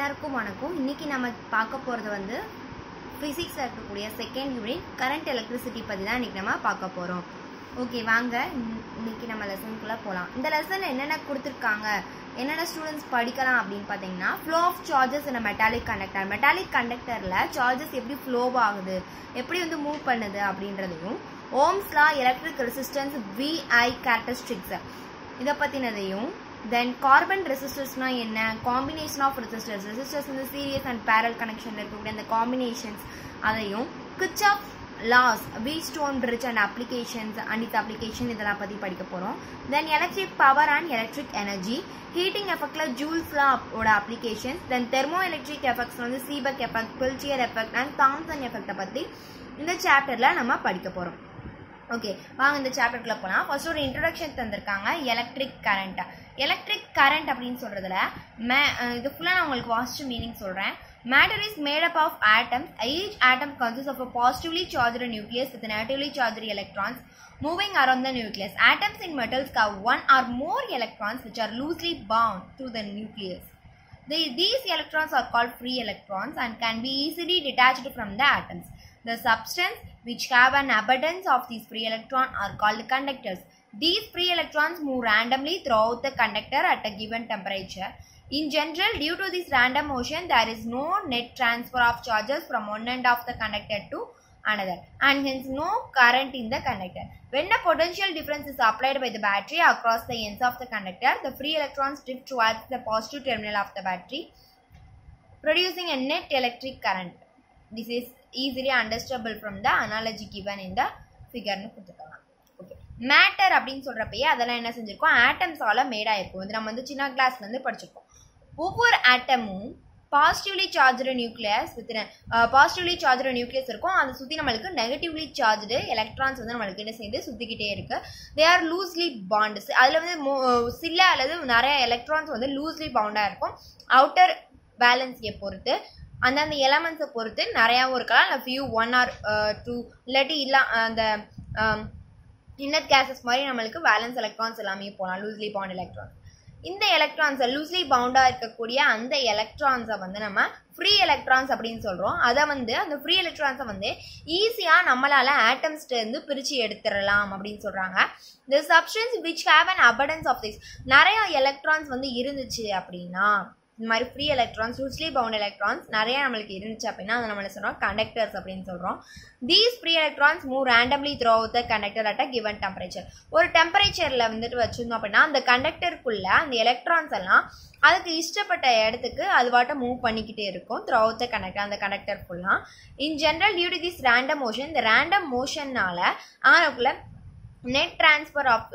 எல்லாருக்கும் வணக்கம் இன்னைக்கு நம்ம பார்க்க போகிறது வந்து ஃபிசிக்ஸில் இருக்கக்கூடிய செகண்ட் யூனிட் கரண்ட் எலக்ட்ரிசிட்டி பற்றி தான் இன்னைக்கு நம்ம பார்க்க போகிறோம் ஓகே வாங்க இன்ன- இன்னைக்கு நம்ம லெசனுக்குள்ளே போகலாம் இந்த லெசனில் என்னென்ன கொடுத்துருக்காங்க என்னென்ன ஸ்டூடெண்ட்ஸ் படிக்கலாம் அப்படின்னு பார்த்தீங்கன்னா flow of charges in a metallic conductor metallic கண்டக்டரில் சார்ஜஸ் எப்படி ஃப்ளோ ஆகுது எப்படி வந்து மூவ் பண்ணுது அப்படின்றதையும் Ohm's law electric resistance VI characteristics இதை பற்றினதையும் தென் கார்பன் ரெசிஸ்டர்ஸ்னா என்ன காம்பினேஷன் ஆஃப் ரெசிஸ்டர்ஸ் ரெசிஸ்டர்ஸ் வந்து சீரியஸ் அண்ட் பேரல் கனெக்ஷன் இருக்கக்கூடிய அந்த காம்பினேஷன்ஸ் அதையும் Kirchhoff's laws Wheatstone bridge and applications and its application இதெல்லாம் பற்றி படிக்க போகிறோம் then electric power and electric energy heating எஃபெக்ட்ல ஜூல்ஸ்ல ஓட applications then thermoelectric effects வந்து Seebeck effect Peltier effect and Thomson எஃபெக்ட்டை பற்றி இந்த சாப்டரில் நம்ம படிக்க போகிறோம் ஓகே வாங்க இந்த சாப்டருக்குள்ள போகலாம் ஃபர்ஸ்ட் ஒரு இன்ட்ரடக்ஷன் தந்திருக்காங்க எலக்ட்ரிக் கரண்ட் எலக்ட்ரிக் கரண்ட் அப்படின்னு சொல்றதுல மே அஹ் இது ஃபுல்லாக நான் உங்களுக்கு வாசிச்சு மீனிங் சொல்கிறேன் matter is made up of atoms each atom consists of a positively charged nucleus with negatively charged electrons moving around the nucleus atoms in metals have one or more electrons which are loosely bound to the nucleus The- these electrons are called free electrons and can be easily detached from the atoms. The substance which have an abundance of these free electrons are called conductors. These free electrons move randomly throughout the conductor at a given temperature. In general, due to this random motion, there is no net transfer of charges from one end of the conductor to another and hence no current in the conductor. When a potential difference is applied by the battery across the ends of the conductor, the free electrons drift towards the positive terminal of the battery, producing a net electric current. This is easily understandable from the analogy given in the figure னு கொடுத்துருக்காங்க okay matter அப்படின்னு சொல்றப்பயே அதெல்லாம் என்ன செஞ்சிருக்கோம் ஆட்டம்ஸால mat ஆயிருக்கும் இது நம்ம வந்து சின்ன கிளாஸ்ல இருந்து படிச்சிருக்கோம் ஒவ்வொரு ஆட்டமும் positively charged nucleus with positively charged nucleus இருக்கும் அதை சுற்றி நம்மளுக்கு நெகட்டிவ்லி சார்ஜ்டு எலக்ட்ரான்ஸ் வந்து நம்மளுக்கு என்ன செய்யுது சுற்றிக்கிட்டே இருக்கு தே ஆர் லூஸ்லி பாண்ட்ஸ் அதில் வந்து mo- சில அல்லது நிறைய எலக்ட்ரான்ஸ் வந்து லூஸ்லி பவுண்டாக இருக்கும் அவுட்டர் பேலன்ஸியை பொறுத்து அந்தந்த எலமெண்ட்ஸை பொறுத்து நிறையாவும் இருக்கலாம் இல்லை ஃபியூ ஒன் ஆர் டூ இல்லாட்டி இல்லை அந்த இன்னட் கேசஸ் மாதிரி நம்மளுக்கு வேலன்ஸ் எலக்ட்ரான்ஸ் எல்லாமே போகலாம் லூஸ்லி பவுண்ட் எலக்ட்ரான்ஸ் இந்த எலக்ட்ரான்ஸை லூஸ்லி பவுண்டாக இருக்கக்கூடிய அந்த எலக்ட்ரான்ஸை வந்து நம்ம ஃப்ரீ எலக்ட்ரான்ஸ் அப்படின்னு சொல்கிறோம் அதை வந்து அந்த ஃப்ரீ எலக்ட்ரான்ஸை வந்து ஈஸியாக நம்மளால் ஆட்டம்ஸ்லேருந்து பிரித்து எடுத்துடலாம் அப்படின்னு சொல்கிறாங்க இந்த substance which have an abundance of this நிறைய எலக்ட்ரான்ஸ் வந்து இருந்துச்சு அப்படின்னா இந்த மாதிரி free electrons loosely bound electrons நிறைய நம்மளுக்கு இருந்துச்சு அப்படின்னா அதை நம்ம என்ன சொல்கிறோம் கண்டக்டர்ஸ் அப்படின்னு சொல்கிறோம் these free electrons move randomly throughout the conductor at a given temperature ஒரு டெம்பரேச்சரில் வந்துட்டு வச்சிருந்தோம் அப்படின்னா அந்த கண்டக்டருக்குள்ள அந்த எலக்ட்ரான்ஸ் எல்லாம் அதுக்கு இஷ்டப்பட்ட இடத்துக்கு அது வாட்ட மூவ் பண்ணிக்கிட்டே இருக்கும் த்ரோ அவுட் த கண்டக்டர் அந்த கண்டக்டர் ஃபுல்லாக in general due to this random motion இந்த ரேண்டம் மோஷன்னால ஆனக்குள்ள நெட் ட்ரான்ஸ்ஃபர் ஆஃப்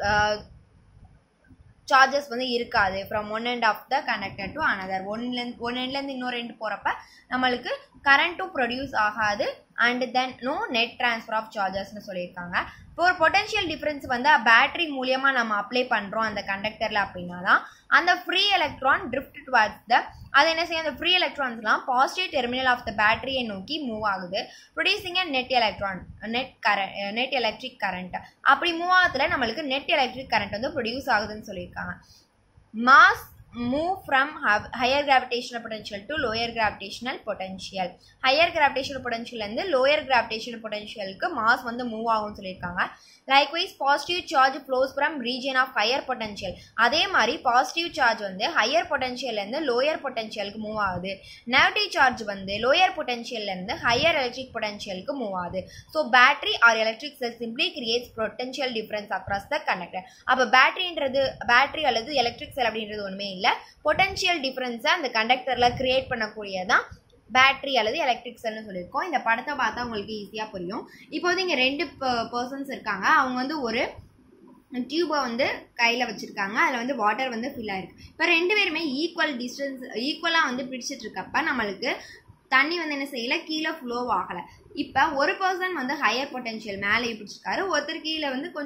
சார்ஜஸ் வந்து இருக்காது from one end of the connector to another ஒன்லேருந்து ஒன் எண்ட்லேருந்து இன்னொரு எண்ட் போகிறப்ப நம்மளுக்கு கரண்ட்டும் ப்ரொடியூஸ் ஆகாது and then no net transfer of சார்ஜஸ்னு சொல்லியிருக்காங்க இப்போ ஒரு பொட்டன்ஷியல் டிஃப்ரென்ஸ் வந்து பேட்டரி மூலியமாக நம்ம அப்ளை பண்ணுறோம் அந்த கண்டக்டரில் அப்படின்னா தான் அந்த free electron drift towards the அது என்ன செய்யும் அந்த ஃப்ரீ எலக்ட்ரான்ஸ்லாம் பாசிட்டிவ் டெர்மினல் ஆஃப் த பேட்டரியை நோக்கி மூவ் ஆகுது producing net electron net current net electric current அப்படி மூவ் ஆகுதுல நம்மளுக்கு நெட் எலக்ட்ரிக் கரண்ட் வந்து ப்ரொடியூஸ் ஆகுதுன்னு சொல்லியிருக்காங்க mass move from ha- higher gravitational potential to lower gravitational potential higher gravitational potential இருந்து lower gravitational potentialக்கு mass வந்து மூவ் ஆகும்னு சொல்லியிருக்காங்க likewise positive charge flows from region of higher potential அதே மாதிரி பாசிட்டிவ் சார்ஜ் வந்து ஹையர் பொட்டன்ஷியல்ல இருந்து லோயர் பொட்டன்ஷியலுக்கு மூவ் ஆகுது நெகட்டிவ் சார்ஜ் வந்து லோயர் பொட்டன்ஷியல்ல இருந்து ஹையர் எலக்ட்ரிக் பொட்டன்ஷியலுக்கு மூவ் ஆகுது so battery or electric cell simply creates potential difference across the conductor அப்போ பேட்டரின்றது பேட்டரி அல்லது எலக்ட்ரிக் செல் அப்படின்றது ஒன்றுமே இல்லை பொட்டன்ஷியல் டிஃபரன்ஸை அந்த கண்டக்டரில் கிரியேட் பண்ணக்கூடியதான் பேட்டரி அல்லது எலக்ட்ரிக் செல்னு சொல்லியிருக்கோம் இந்த படத்தை பார்த்தா உங்களுக்கு ஈஸியாக புரியும் இப்போது இங்கே ரெண்டு பர்சன்ஸ் இருக்காங்க அவங்க வந்து ஒரு டியூபை வந்து கையில் வச்சுருக்காங்க அதில் வந்து வாட்டர் வந்து ஃபில் ஆயிருக்கு இப்போ ரெண்டு பேருமே ஈக்குவல் டிஸ்டன்ஸ் ஈக்குவலாக வந்து பிடிச்சிட்டு இருக்கப்ப நம்மளுக்கு தண்ணி வந்து என்ன செய்யல கீழே ஃப்ளோ ஆகலை இப்போ ஒரு பர்சன் வந்து ஹையர் பொட்டன்ஷியல் மேலே பிடிச்சிருக்காரு ஒருத்தர் கீழே வந்து கொஞ்சம்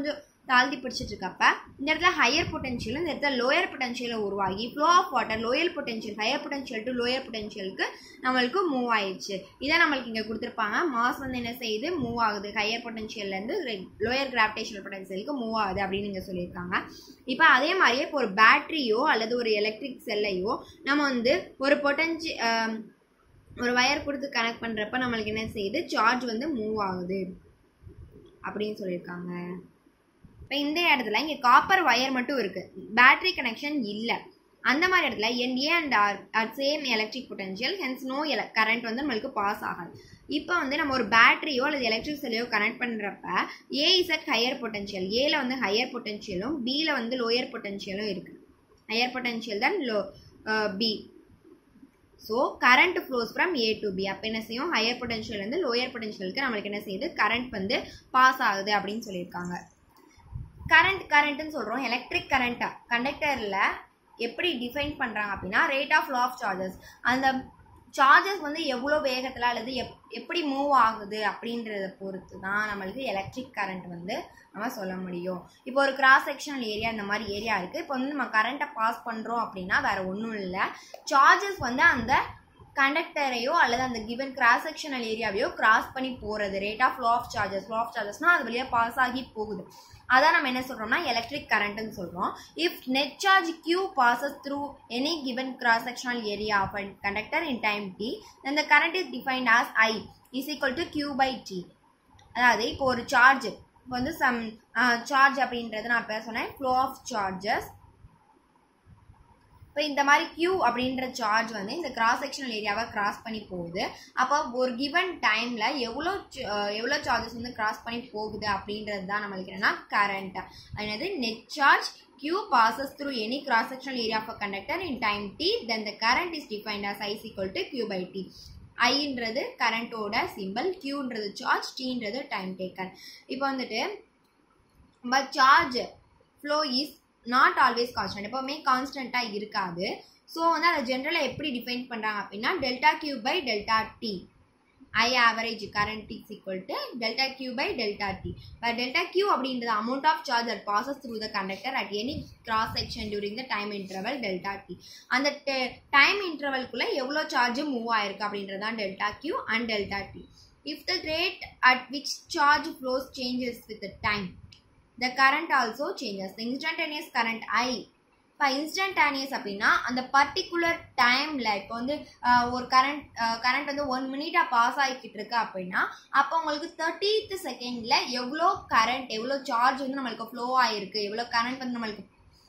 தாழ்த்தி பிடிச்சிட்டு இருக்கப்ப இந்த இடத்துல ஹையர் பொட்டன்ஷியல் இந்த இடத்துல லோயர் பொட்டன்ஷியல் உருவாகி flow of water lower potential higher potential to lower பொட்டன்ஷியலுக்கு நம்மளுக்கு மூவ் ஆயிடுச்சு இதான் நம்மளுக்கு இங்கே கொடுத்துருப்பாங்க மாஸ் வந்து என்ன செய்யுது மூவ் ஆகுது ஹையர் பொட்டன்ஷியல்லேருந்து லோயர் கிராவிடேஷனல் பொட்டன்ஷியலுக்கு மூவ் ஆகுது அப்படின்னு இங்கே சொல்லியிருக்காங்க இப்போ அதே மாதிரியே இப்போ ஒரு பேட்டரியோ அல்லது ஒரு எலக்ட்ரிக் செல்லையோ நம்ம வந்து ஒரு பொட்டன்ஷி ஒரு வயர் கொடுத்து கனெக்ட் பண்ணுறப்ப நம்மளுக்கு என்ன செய்யுது சார்ஜ் வந்து மூவ் ஆகுது அப்படின்னு சொல்லியிருக்காங்க இப்போ இந்த இடத்துல இங்கே காப்பர் வயர் மட்டும் இருக்குது பேட்டரி கனெக்ஷன் இல்லை அந்த மாதிரி இடத்துல N A and R are same electric potential hence no எல கரண்ட் வந்து நம்மளுக்கு பாஸ் ஆகாது இப்போ வந்து நம்ம ஒரு பேட்டரியோ அல்லது எலக்ட்ரிக் செல்லையோ கனெக்ட் பண்ணுறப்ப A is at higher potential ஏல வந்து ஹையர் பொட்டன்ஷியலும் பியில் வந்து லோயர் பொட்டன்ஷியலும் இருக்குது ஹையர் பொட்டன்ஷியல் தான் low B so current flows from A to B அப்போ என்ன செய்யும் ஹையர் பொட்டன்ஷியல்லேருந்து லோயர் பொட்டன்ஷியலுக்கு நம்மளுக்கு என்ன செய்யுது கரண்ட் வந்து பாஸ் ஆகுது அப்படின்னு சொல்லியிருக்காங்க கரண்ட் கரண்ட்னு சொல்கிறோம் எலக்ட்ரிக் கரண்ட்டாக கண்டக்டரில் எப்படி டிஃபைன் பண்ணுறாங்க அப்படின்னா rate of low of charges அந்த சார்ஜஸ் வந்து எவ்வளோ வேகத்தில் அல்லது எப் எப்படி மூவ் ஆகுது அப்படின்றத பொறுத்து தான் நம்மளுக்கு எலக்ட்ரிக் கரண்ட் வந்து நம்ம சொல்ல முடியும் இப்போ ஒரு கிராஸ் செக்ஷனல் ஏரியா இந்த மாதிரி ஏரியா இருக்குது இப்போ வந்து நம்ம கரண்ட்டை பாஸ் பண்ணுறோம் அப்படின்னா வேறு ஒன்றும் இல்லை சார்ஜஸ் வந்து அந்த கண்டக்டரையோ அல்லது அந்த கிவன் கிராஸ் செக்ஷனல் ஏரியாவையோ கிராஸ் பண்ணி போகிறது rate of low of charges low of சார்ஜஸ்னால் அது வழியாக பாஸ் ஆகி போகுது அதான் நம்ம என்ன சொல்கிறோம்னா எலக்ட்ரிக் கரண்ட்னு சொல்கிறோம் if net charge Q passes through any given cross sectional area of a conductor in time T then the current is defined as i is equal to q by t அதாவது இப்போ ஒரு charge இப்போ வந்து some charge அப்படின்றது நான் இப்போ சொன்னேன் flow of charges இப்போ இந்த மாதிரி கியூ அப்படின்ற சார்ஜ் வந்து இந்த கிராஸ் செக்ஷனல் ஏரியாவை கிராஸ் பண்ணி போகுது அப்போ ஒரு கிவன் டைமில் எவ்வளோ எவ்வளோ சார்ஜஸ் வந்து கிராஸ் பண்ணி போகுது அப்படின்றது தான் நம்மளுக்கு என்னன்னா கரண்ட் என்னது net charge Q passes through any cross-sectional area of a conductor in time t, then the current is defined as I is equal to Q by T. ஐன்றது கரண்ட்டோட சிம்பிள் கியூன்றது சார்ஜ் டீன்றது டைம் டேக்கன் இப்போ வந்துட்டு but charge flow is not always constant எப்போவுமே கான்ஸ்டண்ட்டாக இருக்காது so வந்து அதை ஜென்ரலாக எப்படி டிஃபைன் பண்ணுறாங்க அப்படின்னா delta Q by delta T I average current is equal to delta Q by delta T but delta Q அப்படின்றது amount of charge at passes through the conductor at any cross section during the time interval delta T அந்த time இன்டர்வல்குள்ளே எவ்வளோ charge move ஆயிருக்கு அப்படின்றது தான் delta Q and delta T if the rate at which charge flows changes with time the current also changes the instantaneous current I இப்போ instantaneous அப்படின்னா அந்த particular டைமில் இப்போ வந்து ஆஹ், ஒரு கரண்ட் கரண்ட் வந்து ஒன் மினிட்டாக பாஸ் ஆகிக்கிட்டு இருக்கு அப்படின்னா அப்போ உங்களுக்கு தேர்ட்டீத் செகண்டில் எவ்வளோ கரண்ட் எவ்வளோ சார்ஜ் வந்து நம்மளுக்கு ஃப்ளோ ஆகிருக்கு எவ்வளோ கரண்ட் வந்து நம்மளுக்கு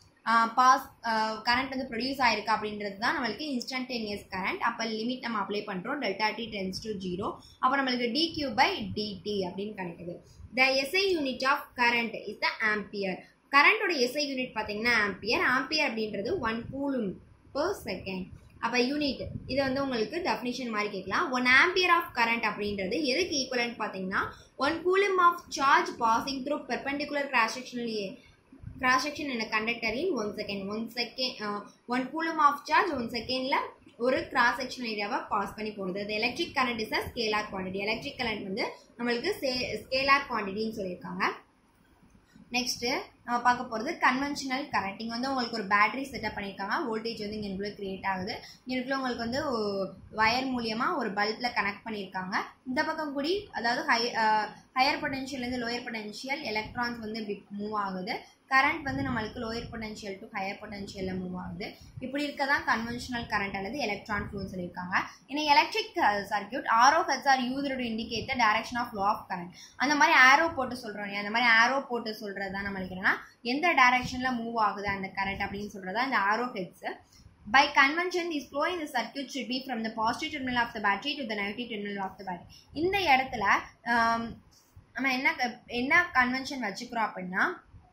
பாஸ் கரண்ட் வந்து ப்ரொடியூஸ் ஆயிருக்கு அப்படின்றது தான் நம்மளுக்கு இன்ஸ்டன்டேனியஸ் கரண்ட் அப்போ லிமிட் நம்ம அப்ளை பண்ணுறோம் delta T tends to zero அப்போ நம்மளுக்கு டிக்யூ பை டிடி அப்படின்னு கிடைக்குது the SI unit of current is the ampere கரண்டோட எஸ்ஐ யூனிட் பார்த்தீங்கன்னா ஆம்பியர் ஆம்பியர் அப்படின்றது ஒன் கூலும் per செகண்ட் அப்போ யூனிட் இது வந்து உங்களுக்கு டெஃபினிஷன் மாதிரி கேட்கலாம் ஒன் ஆம்பியர் ஆஃப் கரண்ட் அப்படின்றது எதுக்கு ஈக்குவலன்ட் பார்த்தீங்கன்னா one coulomb of charge passing through perpendicular cross sectional cross section in a conductor in one second one second one coulomb of charge one செகண்டில் ஒரு கிராஸ் செக்ஷன் ஏரியாவை pass பண்ணி போகுது அது electric current is a scalar quantity electric current வந்து நம்மளுக்கு scalar குவான்டிட்டின்னு சொல்லியிருக்காங்க next நம்ம பார்க்க போகிறது கன்வென்ஷனல் கரண்ட் இங்கே வந்து உங்களுக்கு ஒரு பேட்டரி செட்டப் பண்ணியிருக்காங்க வோல்டேஜ் வந்து இங்கே இவ்வளோ கிரியேட் ஆகுது இங்கே உங்களுக்கு வந்து வயர் மூலியமாக ஒரு பல்பில் கனெக்ட் பண்ணியிருக்காங்க இந்த பக்கம் கூடி அதாவது ஹை ஹையர் பொட்டன்ஷியல்லேருந்து லோயர் பொட்டன்ஷியல் எலக்ட்ரான்ஸ் வந்து இப்படி மூவ் ஆகுது கரண்ட் வந்து நம்மளுக்கு லோயர் பொட்டன்ஷியல் டு ஹையர் பொட்டன்ஷியலில் மூவ் ஆகுது இப்படி இருக்க தான் கன்வென்ஷனல் கரண்ட் அல்லது எலக்ட்ரான் ஃப்ளோன்னு சொல்லியிருக்காங்க in electric circuit arrow heads are used to indicate the direction of flow of current அந்த மாதிரி ஆரோ போட்டு சொல்கிறோம் அந்த மாதிரி ஆரோ போட்டு சொல்கிறது தான் நம்மளுக்கு என்னன்னா எந்த டைரக்ஷனில் மூவ் ஆகுது அந்த கரண்ட் அப்படின்னு சொல்கிறது தான் இந்த arrow heads By convention, this flow in the circuit should be from the positive terminal of the battery to the negative terminal of the battery. இந்த இடத்துல ஆம், நம்ம என்ன க- என்ன கன்வென்ஷன் வச்சுக்கிறோம் அப்படின்னா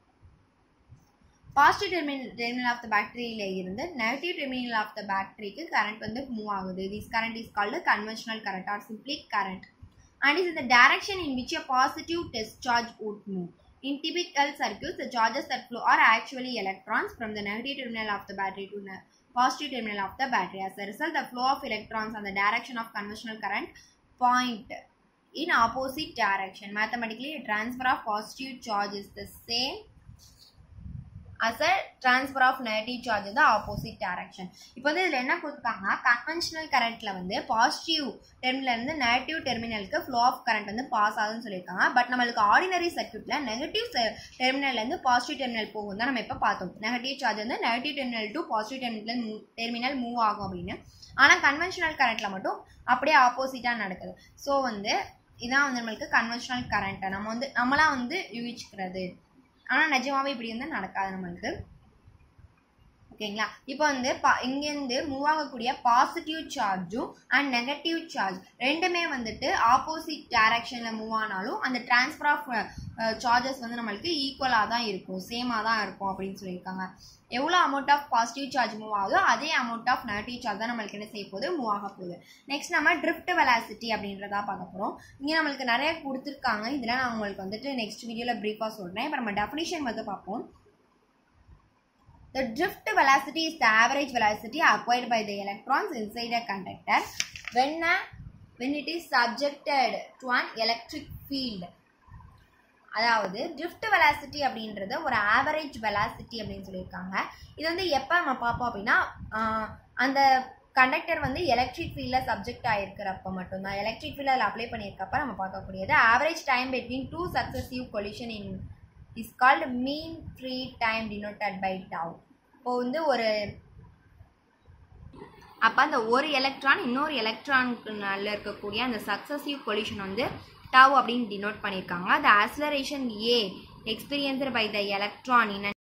positive terminal terminal of the பேட்டரியில இருந்து நெகட்டிவ் டெர்மினல் ஆஃப் த பேட்டரிக்கு கரண்ட் வந்து மூவ் ஆகுது this current is called conventional current or simply current and is in the direction in which a positive test charge would move. In typical circuits, the charges that flow are actually electrons from the negative terminal of the battery to the positive terminal of the battery. As a result, the flow of electrons and the direction of conventional current point in opposite direction. Mathematically, a transfer of positive charge is the same as a transfer of negative charge இந்த opposite direction இப்போ வந்து இதில் என்ன கொடுத்துருக்காங்க conventional கரண்ட்டில் வந்து positive terminal இருந்து negative டெர்மினலுக்கு ஃப்ளோ ஆஃப் கரண்ட் வந்து பாஸ் ஆகுதுன்னு சொல்லியிருக்காங்க பட் நம்மளுக்கு ஆர்டினரி சர்க்யூட்டில் நெகட்டிவ் டெர்மினல்லேருந்து பாசிட்டிவ் டெர்மினல் போகும் தான் நம்ம இப்போ பார்த்தோம் நெகட்டிவ் சார்ஜ் வந்து negative terminal to positive terminal terminal move ஆகும் அப்படின்னு ஆனால் கன்வென்ஷனல் கரண்ட்டில் மட்டும் அப்படியே ஆப்போசிட்டாக நடக்குது ஸோ வந்து இதான் வந்து நம்மளுக்கு கன்வென்ஷனல் கரண்ட்டை நம்ம வந்து நம்மளாம் வந்து யூகிச்சுக்கிறது ஆனால் நிஜமாவே இப்படி வந்து நடக்காது நம்மளுக்கு ஓகேங்களா இப்போ வந்து பா இங்கேருந்து மூவ் ஆகக்கூடிய பாசிட்டிவ் சார்ஜும் அண்ட் நெகட்டிவ் சார்ஜ் ரெண்டுமே வந்துட்டு ஆப்போசிட் டைரக்ஷனில் மூவ் ஆனாலும் அந்த டிரான்ஸ்ஃபர் ஆஃப் சார்ஜஸ் வந்து நம்மளுக்கு ஈக்குவலாக தான் இருக்கும் சேமாக தான் இருக்கும் அப்படின்னு சொல்லியிருக்காங்க எவ்வளோ amount of positive charge move ஆகுதோ அதே அமௌண்ட் ஆஃப் நெகட்டிவ் சார்ஜ் தான் நம்மளுக்கு என்ன செய்ய போகுது மூவ் ஆக போகுது நெக்ஸ்ட் நம்ம ட்ரிஃப்ட் வெலாசிட்டி அப்படின்றதா பார்க்க போகிறோம் இங்கே நம்மளுக்கு நிறைய கொடுத்துருக்காங்க இதில் நான் உங்களுக்கு வந்துட்டு நெக்ஸ்ட் வீடியோவில் ப்ரீஃபாக சொல்கிறேன் இப்போ நம்ம டெஃபினிஷன் வந்து பார்ப்போம் The drift velocity is the average velocity acquired by the electrons inside a conductor when, a, when it is subjected to an electric field. அதாவது drift velocity அப்படின்றது ஒரு ஆவரேஜ் velocity அப்படின்னு சொல்லியிருக்காங்க இது வந்து எப்போ நம்ம பார்ப்போம் அப்படின்னா ஆஹ் அந்த கண்டக்டர் வந்து எலக்ட்ரிக் ஃபீல்டில் சப்ஜெக்ட் ஆகிருக்கிறப்ப மட்டும்தான் எலக்ட்ரிக் ஃபீல்டில் அப்ளை பண்ணியிருக்கப்ப நம்ம பார்க்கக்கூடியது average time between two successive collision in is called mean free time denoted by tau இப்போ வந்து ஒரு அப்போ அந்த ஒரு எலக்ட்ரான் இன்னொரு எலக்ட்ரானுக்குனால இருக்கக்கூடிய அந்த சக்ஸசிவ் கொலிஷன் வந்து டவ் அப்படின்னு டினோட் பண்ணியிருக்காங்க the acceleration a experienced by the electron in an